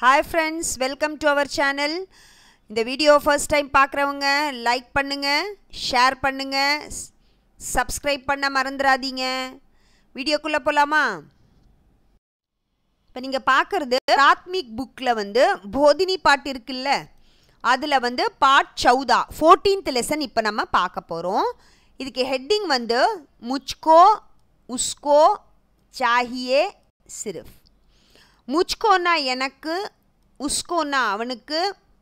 hi friends welcome to our channel இந்த video first time பார்க்குறவங்க like பண்ணுங்கள் share பண்ணுங்கள் சப்ஸ்கிரைப் பண்ண மறந்துடாதீங்க வீடியோக்குள்ளே போகலாமா இப்போ நீங்கள் பார்க்குறது பிராத்மிக் புக்கில் வந்து போதினி பாட்டு இருக்குல்ல அதில் வந்து பார்ட் சௌதா ஃபோர்டீன்த் லெசன் இப்போ நம்ம பார்க்க போகிறோம் இதுக்கு ஹெட்டிங் வந்து முச்கோ உஸ்கோ சாஹியே சிரிஃப் முச்கோனா எனக்கு உஸ்கோனா அவனுக்கு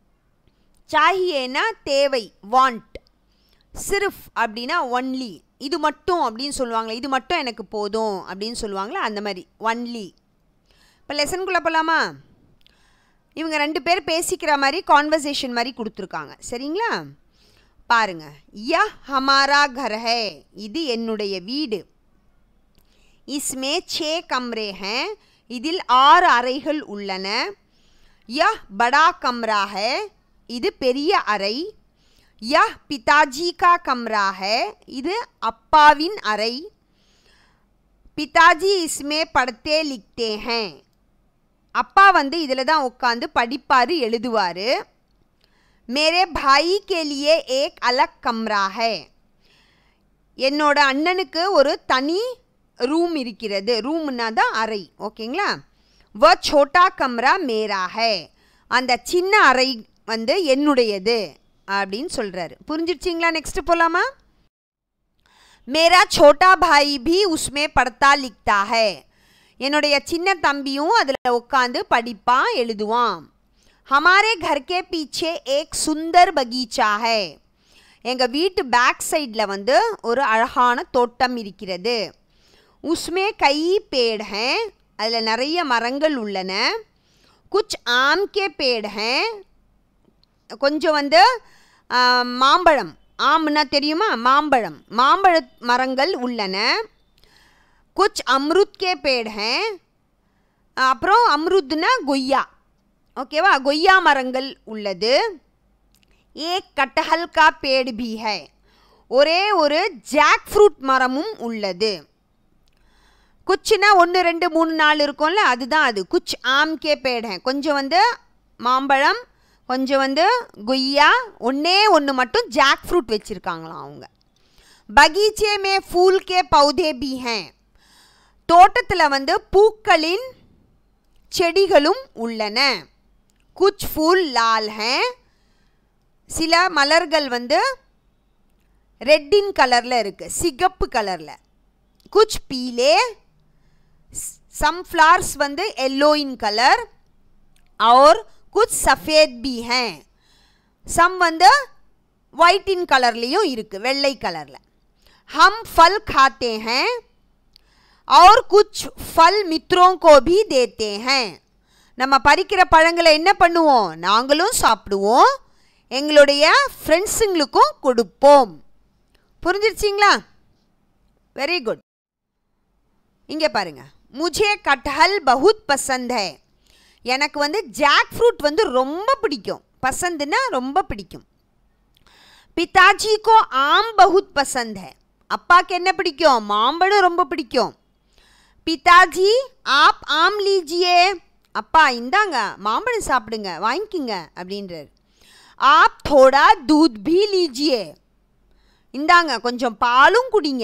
சாஹியேனா தேவை வாண்ட் சிரிஃப் அப்படின்னா ஒன்லி இது மட்டும் அப்படின்னு சொல்லுவாங்களே இது மட்டும் எனக்கு போதும் அப்படின்னு சொல்லுவாங்களே அந்த மாதிரி ஒன்லி இப்போ லெசனுக்குள்ளே போகலாமா இவங்க ரெண்டு பேர் பேசிக்கிற மாதிரி கான்வர்சேஷன் மாதிரி கொடுத்துருக்காங்க சரிங்களா பாருங்க யா ஹமாரா கர் ஹே இது என்னுடைய வீடு இஸ்மே சே கம்ரே ஹே இதில் ஆறு அறைகள் உள்ளன யா படா கம்ரா ஹே இது பெரிய அறை யா பிதாஜி கா கம்ரா ஹே இது அப்பாவின் அறை பிதாஜி இஸ்மே படத்தே லிக்தே ஹே அப்பா வந்து இதில் தான் உட்காந்து படிப்பார் எழுதுவார் மேரே பாயி கே லியே ஏக் அலக் கம்ரா ஹே என்னோட அண்ணனுக்கு ஒரு தனி ரூம் இருக்கிறது ரூம்னா தான் அறை ஓகேங்களா வ சோட்டா கம்ரா மேரா ஹே அந்த சின்ன அறை வந்து என்னுடையது அப்படின்னு சொல்கிறாரு புரிஞ்சிடுச்சிங்களா நெக்ஸ்ட் போகலாமா மேரா சோட்டா பாய் பி உஸ்மே படத்தா லிக்தா ஹே என்னுடைய சின்ன தம்பியும் அதில் உட்காந்து படிப்பான் எழுதுவான் ஹமாரே கர்கே பீச்சே ஏக் சுந்தர் பகீச்சா ஹே எங்கள் வீட்டு பேக் சைடில் வந்து ஒரு அழகான தோட்டம் இருக்கிறது உஸ்மே கை பேட் ஹே அதில் நிறைய மரங்கள் உள்ளன குச் ஆம் கே பேட் ஹே கொஞ்சம் வந்து மாம்பழம் ஆம்னா தெரியுமா மாம்பழம் மாம்பழ மரங்கள் உள்ளன குச் அம்ருத் கே பேட் ஹே அப்புறம் அம்ருத்னா கொய்யா ஓகேவா கொய்யா மரங்கள் உள்ளது ஏக் கட்டஹல் கா பேடு பி ஹே ஒரே ஒரு ஜாக் ஃப்ரூட் மரமும் உள்ளது குச்சுனா ஒன்று ரெண்டு மூணு நாலு இருக்கும்ல அதுதான் அது குச் ஆம் கே பேடு கொஞ்சம் வந்து மாம்பழம் கொஞ்சம் வந்து கொய்யா ஒன்றே ஒன்று மட்டும் ஜாக் ஃப்ரூட் வச்சுருக்காங்களாம் அவங்க பகீச்சே மே ஃபூல் கே பௌதே பி ஹே தோட்டத்தில் வந்து பூக்களின் செடிகளும் உள்ளன குச் ஃபூல் லால் ஹே சில மலர்கள் வந்து ரெட்டின் கலரில் இருக்குது சிகப்பு கலரில் குச் பீலே சம் ஃப்ளார்ஸ் வந்து எல்லோ இன் கலர் और कुछ सफ़ेद भी हैं சம் வந்து ஒயிட் இன் கலர்லேயும் இருக்குது வெள்ளை கலரில் ஹம் ஃபல் खाते हैं और कुछ फल मित्रों को भी देते हैं நம்ம பறிக்கிற பழங்களை என்ன பண்ணுவோம் நாங்களும் சாப்பிடுவோம் எங்களுடைய ஃப்ரெண்ட்ஸுங்களுக்கும் கொடுப்போம் புரிஞ்சிருச்சிங்களா வெரி குட் இங்கே பாருங்க முझे கட்ஹல் பகுத் பசந்த் ஹே எனக்கு வந்து ஜாக் ஃப்ரூட் வந்து ரொம்ப பிடிக்கும் பசந்துன்னா ரொம்ப பிடிக்கும் பிதாஜி கோ ஆம் பகுத் பசந்த் ஹே அப்பாவுக்கு என்ன பிடிக்கும் மாம்பழம் ரொம்ப பிடிக்கும் பிதாஜி ஆப் ஆம் லீஜியே அப்பா இந்தாங்க மாம்பழம் சாப்பிடுங்க வாங்கிக்கிங்க அப்படின்றார் ஆப் தோடா தூத் பி லீஜியே இந்தாங்க கொஞ்சம் பாலும் குடிங்க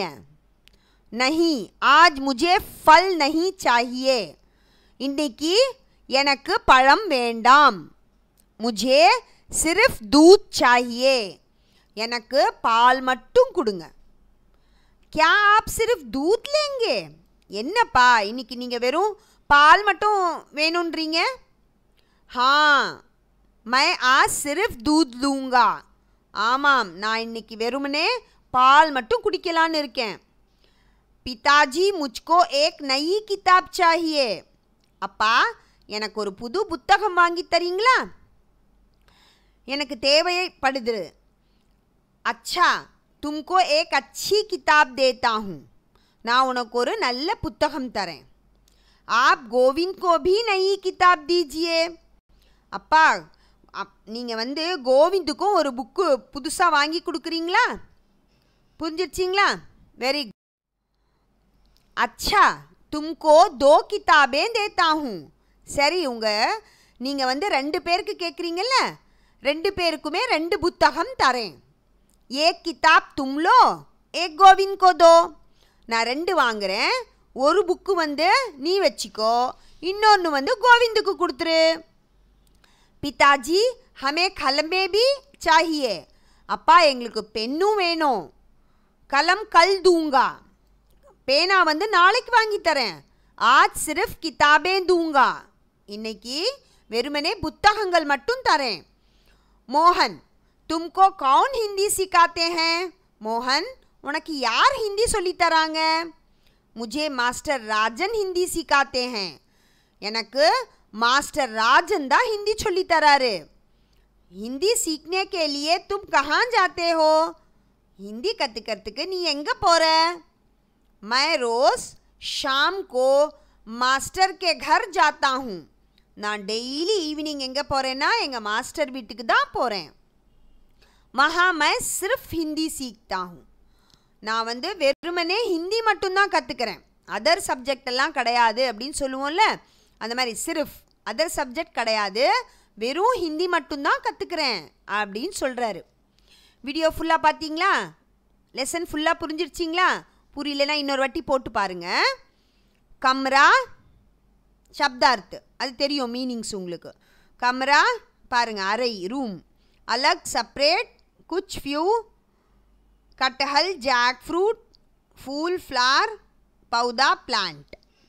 நஹி ஆஜ் முஜே ஃபல் நஹி சாஹியே இன்னைக்கு எனக்கு பழம் வேண்டாம் முஜே சிரிஃப் தூத் சாஹியே எனக்கு பால் மட்டும் கொடுங்க கியா ஆப் சிரிஃப் தூத் லேங்கே என்னப்பா இன்னைக்கு நீங்கள் வெறும் பால் மட்டும் வேணுன்றீங்க ஹா மை ஆ சிரிஃப் தூத் லூங்கா ஆமாம் நான் இன்னைக்கு வெறுமனே பால் மட்டும் குடிக்கலான்னு இருக்கேன் பிதாஜி முச்கோ ஏக் நயி கிதாப் சாஹியே அப்பா எனக்கு ஒரு புது புத்தகம் வாங்கி தரீங்களா எனக்கு தேவைப்படுது அச்சா தும்கோ ஏக் அச்சி கிதாப் தேத்தா ஹூँ நான் உனக்கு ஒரு நல்ல புத்தகம் தரேன் ஆப் கோவிந்த் கோ பி நயி கிதாப் தீஜியே அப்பா அப் நீங்கள் வந்து கோவிந்துக்கும் ஒரு புக்கு புதுசாக வாங்கி கொடுக்குறீங்களா புரிஞ்சிருச்சிங்களா வெரி अच्छा तुमको दो किताबें देता हूँ சரி உங்கள் நீங்கள் வந்து ரெண்டு பேருக்கு கேட்குறீங்கல்ல ரெண்டு பேருக்குமே ரெண்டு புத்தகம் தரேன் ஏக் கிதாப் தும்லோ ஏக் கோவிந்த் கோ தோ நான் ரெண்டு வாங்குறேன் ஒரு புக்கு வந்து நீ வச்சுக்கோ இன்னொன்று வந்து கோவிந்துக்கு கொடுத்துரு பிதாஜி ஹமே கலமே பி சாஹியே அப்பா எங்களுக்கு பெண்ணும் வேணும் கலம் கல் தூங்கா பேனா வந்து நாளைக்கு வாங்கி தரேன் ஆஜ் சிர்ஃப் கிதாபே தூங்கா இன்னைக்கு வெறுமனே புத்தகங்கள் மட்டும் தரேன் மோகன் தும்கோ கவுன் ஹிந்தி சிக்காத்தே हैं மோகன் உனக்கு யார் ஹிந்தி சொல்லித் தராங்க முझे மாஸ்டர் ராஜன் ஹிந்தி சிக்காத்தே हैं எனக்கு மாஸ்டர் ராஜன் தான் ஹிந்தி சொல்லித் தராரு हिंदी सीखने के लिए तुम कहाँ जाते हो हिंदी கற்றுக்கிறதுக்கு நீ எங்கே போகிற मैं रोज़ शाम को मास्टर के घर जाता हूँ நான் டெய்லி ஈவினிங் எங்கே போகிறேன்னா எங்கள் மாஸ்டர் வீட்டுக்கு தான் போகிறேன் மகா மை சிர்ஃப் ஹிந்தி சீக்தா ஹூँ நான் வந்து வெறுமனே ஹிந்தி மட்டும்தான் கற்றுக்கிறேன் அதர் சப்ஜெக்ட் எல்லாம் கிடையாது அப்படின்னு சொல்லுவோம்ல அந்த மாதிரி சிர்ஃப் அதர் சப்ஜெக்ட் கிடையாது வெறும் ஹிந்தி மட்டும்தான் கற்றுக்கிறேன் அப்படின்னு சொல்கிறாரு வீடியோ ஃபுல்லாக பார்த்தீங்களா லெசன் ஃபுல்லாக புரிஞ்சிருச்சிங்களா புரியலனா இன்னொரு வாட்டி போட்டு பாருங்க கம்ரா சப்தார்த் அது தெரியும் மீனிங்ஸ் உங்களுக்கு கம்ரா பாருங்க அறை ரூம் அலக் செப்பரேட் குச் ஃபியூ कटहल जैक फ्रूट फूल फ्लावर पौधा प्लांट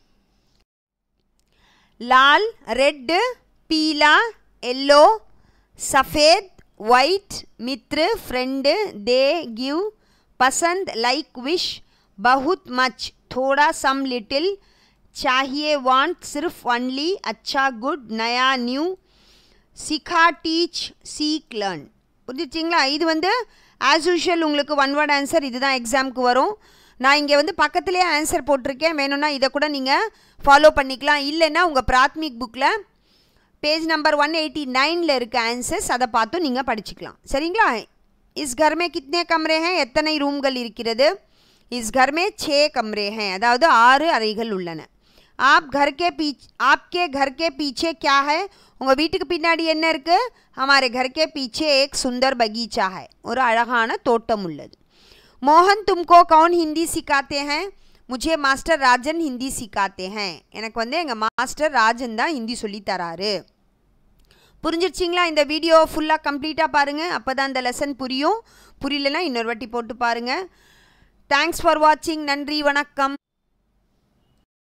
लाल रेड पीला येलो सफ़ेद वाइट मित्र फ्रेंड दे गिव पसंद लाइक विश बहुत मच थोड़ा सम लिटिल चाहिए वांट सिर्फ ओनली अच्छा गुड नया न्यू சிக்கா டீச் சீக் லேர்ன் புரிஞ்சிச்சிங்களா இது வந்து ஆஸ் யூஷுவல் உங்களுக்கு ஒன் வேர்ட் ஆன்சர் இதுதான் எக்ஸாமுக்கு வரும் நான் இங்கே வந்து பக்கத்துலேயே ஆன்சர் போட்டிருக்கேன் வேணும்னா இதை கூட நீங்கள் ஃபாலோ பண்ணிக்கலாம் இல்லைன்னா உங்கள் பிராத்மிக் புக்கில் பேஜ் நம்பர் ஒன் எயிட்டி நைனில் இருக்க ஆன்சர்ஸ் அதை பார்த்தும் நீங்கள் படிச்சுக்கலாம் சரிங்களா இஸ் கர்மே கித்னே கம்ரே ஹேன் எத்தனை ரூம்கள் இருக்கிறது இஸ் கர்மே சே கம்ரே ஹேன் அதாவது ஆறு அறைகள் உள்ளன ஆப் घर के पीछ आपके घर के पीछे क्या है உங்கள் வீட்டுக்கு பின்னாடி என்ன இருக்குது हमारे घर के पीछे एक सुंदर बगीचा है ஒரு அழகான தோட்டம் உள்ளது மோகன் तुमको कौन हिंदी सिखाते हैं मुझे மாஸ்டர் ராஜன் ஹிந்தி சிக்காத்தே हैं எனக்கு வந்து எங்கள் மாஸ்டர் ராஜன் தான் ஹிந்தி சொல்லி தராரு புரிஞ்சிருச்சிங்களா இந்த வீடியோ ஃபுல்லாக கம்ப்ளீட்டாக பாருங்கள் அப்போ தான் இந்த லெசன் புரியும் புரியலனா இன்னொரு வாட்டி போட்டு பாருங்கள் தேங்க்ஸ் ஃபார் வாட்சிங் நன்றி வணக்கம்